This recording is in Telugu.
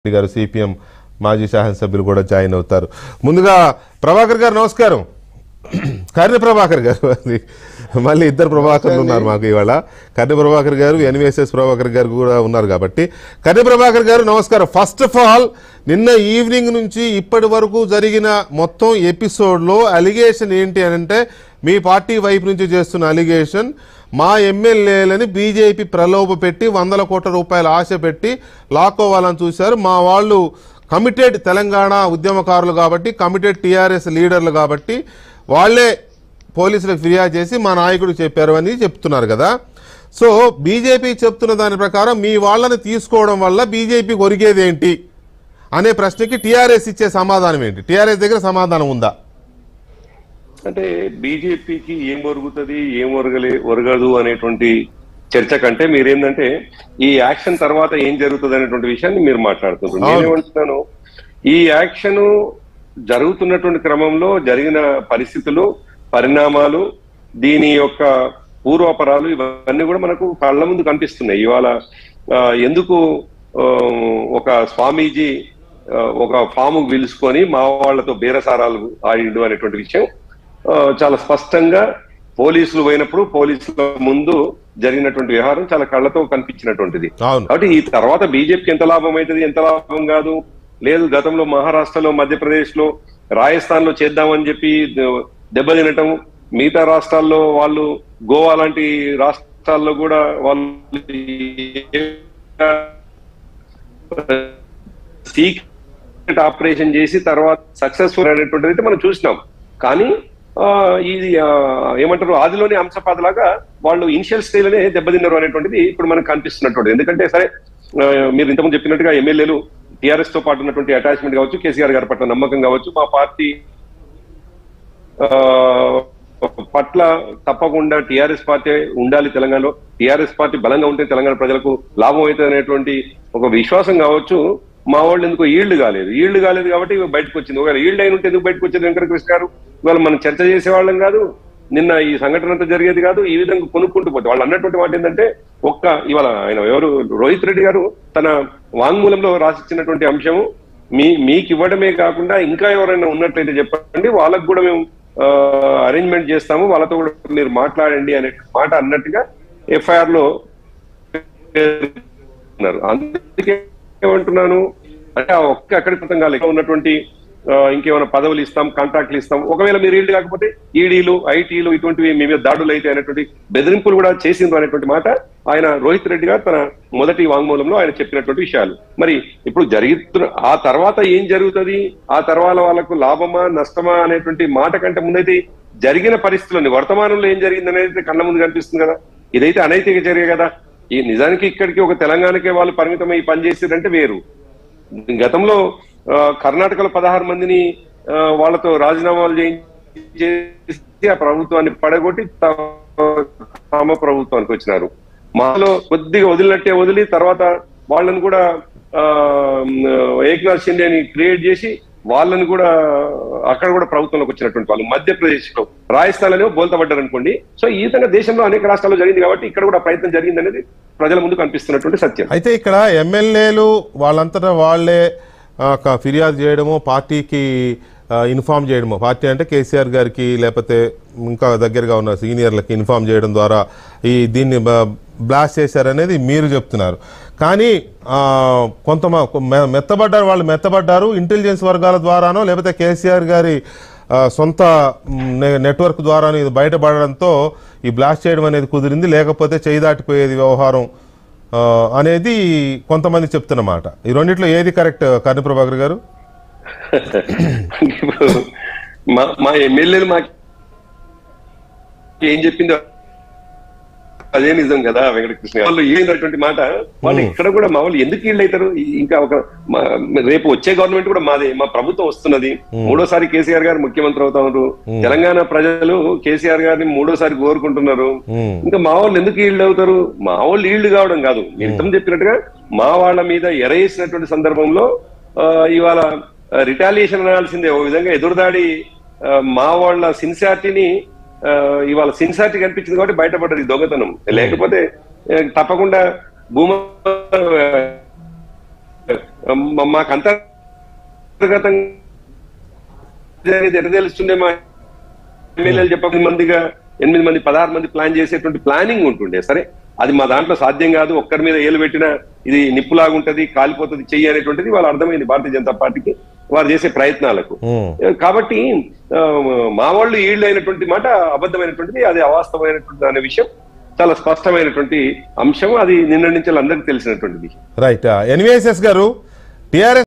రెడ్డి గారు సిపిఎం మాజీ శాసనసభ్యులు కూడా జాయిన్ అవుతారు ముందుగా ప్రభాకర్ గారు నమస్కారం కర్ణి ప్రభాకర్ గారు అది మళ్ళీ ఇద్దరు ప్రభాకర్లు ఉన్నారు మాకు ఇవాళ కర్ణి ప్రభాకర్ గారు ఎన్విఎస్ఎస్ ప్రభాకర్ గారు కూడా ఉన్నారు కాబట్టి కర్ణి ప్రభాకర్ గారు నమస్కారం ఫస్ట్ ఆఫ్ ఆల్ నిన్న ఈవినింగ్ నుంచి ఇప్పటి వరకు జరిగిన మొత్తం ఎపిసోడ్లో అలిగేషన్ ఏంటి అని అంటే మీ పార్టీ వైపు నుంచి చేస్తున్న అలిగేషన్ మా ఎమ్మెల్యేలని బీజేపీ ప్రలోభ పెట్టి వందల కోట్ల రూపాయల ఆశ పెట్టి లాక్కోవాలని చూశారు మా వాళ్ళు కమిటెడ్ తెలంగాణ ఉద్యమకారులు కాబట్టి కమిటెడ్ టీఆర్ఎస్ లీడర్లు కాబట్టి వాళ్ళే పోలీసులకు ఫిర్యాదు చేసి మా నాయకుడు చెప్పారు అని చెప్తున్నారు కదా సో బీజేపీ చెప్తున్న దాని ప్రకారం మీ వాళ్ళని తీసుకోవడం వల్ల బీజేపీ ఒరిగేది ఏంటి అనే ప్రశ్నకి టీఆర్ఎస్ ఇచ్చే సమాధానం ఏంటి టీఆర్ఎస్ దగ్గర సమాధానం ఉందా అంటే బీజేపీకి ఏం ఒరుగుతుంది ఏం ఒరగలే ఒరగదు అనేటువంటి చర్చ కంటే మీరేంటంటే ఈ యాక్షన్ తర్వాత ఏం జరుగుతుంది అనేటువంటి విషయాన్ని మీరు మాట్లాడుతున్నారు అవును. నేనేమంటున్నాను ఈ యాక్షన్ జరుగుతున్నటువంటి క్రమంలో జరిగిన పరిస్థితులు పరిణామాలు దీని యొక్క పూర్వాపరాలు ఇవన్నీ కూడా మనకు కళ్ళ ముందు కనిపిస్తున్నాయి ఇవాళ ఆ, ఎందుకు ఆ, ఒక స్వామీజీ ఆ, ఒక ఫాము పిలుచుకొని మా వాళ్ళతో బేరసారాలు ఆడిండు అనేటువంటి విషయం ఆ, చాలా స్పష్టంగా పోలీసులు పోయినప్పుడు పోలీసుల ముందు జరిగినటువంటి వ్యవహారం చాలా కళ్ళతో కనిపించినటువంటిది అవును కాబట్టి ఈ తర్వాత బీజేపీకి ఎంత లాభం అవుతుంది ఎంత లాభం కాదు లేదు గతంలో మహారాష్ట్రలో మధ్యప్రదేశ్ లో రాజస్థాన్ లో చేద్దామని చెప్పి ద- దెబ్బతినటం మిగతా రాష్ట్రాల్లో వాళ్ళు గోవా లాంటి రాష్ట్రాల్లో కూడా వాళ్ళు సీక్రెట్ ఆపరేషన్ చేసి తర్వాత సక్సెస్ఫుల్ అనేటువంటిది అయితే మనం చూసినాం కానీ ఆ, ఇది ఆ, ఏమంటారు ఆదిలోని అంశపాదలాగా వాళ్ళు ఇనిషియల్ స్టేజ్ లోనే దెబ్బతిన్నారు అనేటువంటిది ఇప్పుడు మనకు కనిపిస్తున్నటువంటిది ఎందుకంటే సరే ఆ, మీరు ఇంతకుముందు చెప్పినట్టుగా ఎమ్మెల్యేలు టీఆర్ఎస్ తో పాటు ఉన్నటువంటి అటాచ్మెంట్ కావచ్చు కేసీఆర్ గారి పట్ల నమ్మకం కావచ్చు మా పార్టీ ఆ, పట్ల తప్పకుండా టీఆర్ఎస్ పార్టీ ఉండాలి తెలంగాణలో టీఆర్ఎస్ పార్టీ బలంగా ఉంటే తెలంగాణ ప్రజలకు లాభం అవుతుంది అనేటువంటి ఒక విశ్వాసం కావచ్చు మా వాళ్ళు ఎందుకో ఈల్డ్ కాలేదు ఈల్డ్ కాలేదు కాబట్టి ఇవి బయటకు వచ్చింది ఒకవేళ ఈల్డ్ అయిన ఉంటే ఎందుకు బయటకు వచ్చింది వెంకటకృష్ణ గారు ఇవాళ మనం చర్చ చేసేవాళ్ళం కాదు నిన్న ఈ సంఘటన అంతా జరిగేది కాదు ఈ విధంగా కొనుక్కుంటూ పోతే వాళ్ళు అన్నటువంటి మాట ఏంటంటే ఒక్క ఇవాళ ఆయన ఎవరు రోహిత్ రెడ్డి గారు తన వాంగ్మూలంలో రాసిచ్చినటువంటి అంశము మీ మీకు ఇవ్వడమే కాకుండా ఇంకా ఎవరైనా ఉన్నట్లయితే చెప్పండి వాళ్ళకు కూడా మేము అరేంజ్మెంట్ చేస్తాము వాళ్ళతో కూడా మీరు మాట్లాడండి అనే మాట అన్నట్టుగా ఎఫ్ఐఆర్ లో ఉన్నారు అందుకే ఏమంటున్నాను అంటే ఆ ఒక్క అక్కడి క్రితం కాలేదు ఉన్నటువంటి ఆ, ఇంకేమైనా పదవులు ఇస్తాం కాంట్రాక్ట్లు ఇస్తాం ఒకవేళ మీరు ఈల్డ్ కాకపోతే ఈడీలు ఐటీలు ఇటువంటివి మీ మీద దాడులు అయితే అనేటువంటి బెదిరింపులు కూడా చేసిండ్రు అనేటువంటి మాట ఆయన రోహిత్ రెడ్డి గారు తన మొదటి వాంగ్మూలంలో ఆయన చెప్పినటువంటి విషయాలు మరి ఇప్పుడు జరుగుతున్న ఆ తర్వాత ఏం జరుగుతుంది ఆ తర్వాత వాళ్ళకు లాభమా నష్టమా అనేటువంటి మాట కంటే ముందైతే జరిగిన పరిస్థితులని వర్తమానంలో ఏం జరిగింది అనేది కళ్ళ ముందు కనిపిస్తుంది కదా ఇదైతే అనైతిక చర్య కదా ఈ నిజానికి ఇక్కడికి ఒక తెలంగాణకే వాళ్ళు పరిమితమై పని చేసేదంటే వేరు గతంలో ఆ, కర్ణాటకలో పదహారు మందిని ఆ, వాళ్ళతో రాజీనామాలు చేయించేసి ఆ ప్రభుత్వాన్ని పడగొట్టి తా- తమ ప్రభుత్వానికి వచ్చినారు మాలో కొద్దిగా వదిలినట్టే వదిలి తర్వాత వాళ్ళని కూడా ఆ, ఏక్నాథ్ షిండేని క్రియేట్ చేసి వాళ్ళని కూడా అక్కడ కూడా ప్రభుత్వంలోకి వచ్చినటువంటి వాళ్ళు మధ్యప్రదేశ్ లో రాజస్థాన్ అనేవి బోల్తపడ్డారు అనుకోండి సో ఈ విధంగా దేశంలో అనేక రాష్ట్రాల్లో జరిగింది కాబట్టి ఇక్కడ కూడా ప్రయత్నం జరిగింది అనేది ప్రజల ముందు కనిపిస్తున్నటువంటి సత్యం అయితే ఇక్కడ ఎమ్మెల్యేలు వాళ్ళంతటా వాళ్ళే ఆ, క- ఫిర్యాదు చేయడము పార్టీకి ఆ, ఇన్ఫామ్ చేయడము పార్టీ అంటే కేసీఆర్ గారికి లేకపోతే ఇంకా దగ్గరగా ఉన్న సీనియర్లకి ఇన్ఫామ్ చేయడం ద్వారా ఈ దీన్ని బ- బ్లాస్ట్ చేశారనేది మీరు చెప్తున్నారు కానీ ఆ, కొంత మెత్తబడ్డారు వాళ్ళు మెత్తబడ్డారు ఇంటెలిజెన్స్ వర్గాల ద్వారానో లేకపోతే కేసీఆర్ గారి ఆ, సొంత మ్, నె- నెట్వర్క్ ద్వారానో ఇది బయటపడడంతో ఈ బ్లాస్ట్ చేయడం అనేది కుదిరింది లేకపోతే చేయి దాటిపోయేది వ్యవహారం ఆ, అనేది కొంతమంది చెప్తున్నమాట ఈ రెండిట్లో ఏది కరెక్ట్ కర్ణ ప్రభాకర్ గారు ఇప్పుడు మా మా ఎమ్మెల్యేలు మాకు ఏం చెప్పిందో అదే నిజం కదా వెంకటకృష్ణ గారు. వాళ్ళు ఏంటటువంటి మాట వాళ్ళు ఇక్కడ కూడా మా వాళ్ళు ఎందుకు ఇళ్ళు అవుతారు ఇంకా ఒక మా- రేపు వచ్చే గవర్నమెంట్ కూడా మాదే మా ప్రభుత్వం వస్తున్నది మూడోసారి కేసీఆర్ గారు ముఖ్యమంత్రి అవుతున్నారు తెలంగాణ ప్రజలు కేసీఆర్ గారిని మూడోసారి కోరుకుంటున్నారు ఉమ్, ఇంకా మా వాళ్ళు ఎందుకు ఈల్డ్ అవుతారు మా వాళ్ళు ఈల్డ్ కావడం కాదు ఇంతం చెప్పినట్టుగా మా వాళ్ళ మీద ఎరేసినటువంటి సందర్భంలో ఆ, ఇవాళ రిటాలియేషన్ అనాల్సిందే ఓ విధంగా ఎదురుదాడి ఆ, మా వాళ్ళ సిన్సియారిటీని ఇవాళ సిన్సియారిటీ కనిపించింది కాబట్టి బయటపడ్డది ఈ దొంగతనం లేకపోతే ఆ, తప్పకుండా భూమా మ- మాకు అంతర్గతంగా జరిగేది ఎట్ట తెలుస్తుండే మా ఎమ్మెల్యేలు చెప్ప మందిగా ఎనిమిది మంది పదహారు మంది ప్లాన్ చేసేటువంటి ప్లానింగ్ ఉంటుండే సరే అది మా దాంట్లో సాధ్యం కాదు ఒక్కరి మీద ఏలు పెట్టినా ఇది నిప్పులాగుంటది కాలిపోతుంది చెయ్యి అనేటువంటిది వాళ్ళు అర్థమైంది భారతీయ జనతా పార్టీకి వారు చేసే ప్రయత్నాలకు ఉమ్. కాబట్టి ఆ, మా వాళ్ళు ఈళ్ళు అయినటువంటి మాట అబద్ధమైనటువంటిది అది అవాస్తవమైనటువంటి అనే విషయం చాలా స్పష్టమైనటువంటి అంశం అది నిన్న నుంచి అందరికీ తెలిసినటువంటిది రైట్ ఎన్విఎస్ఎస్ గారు టిఆర్ఎస్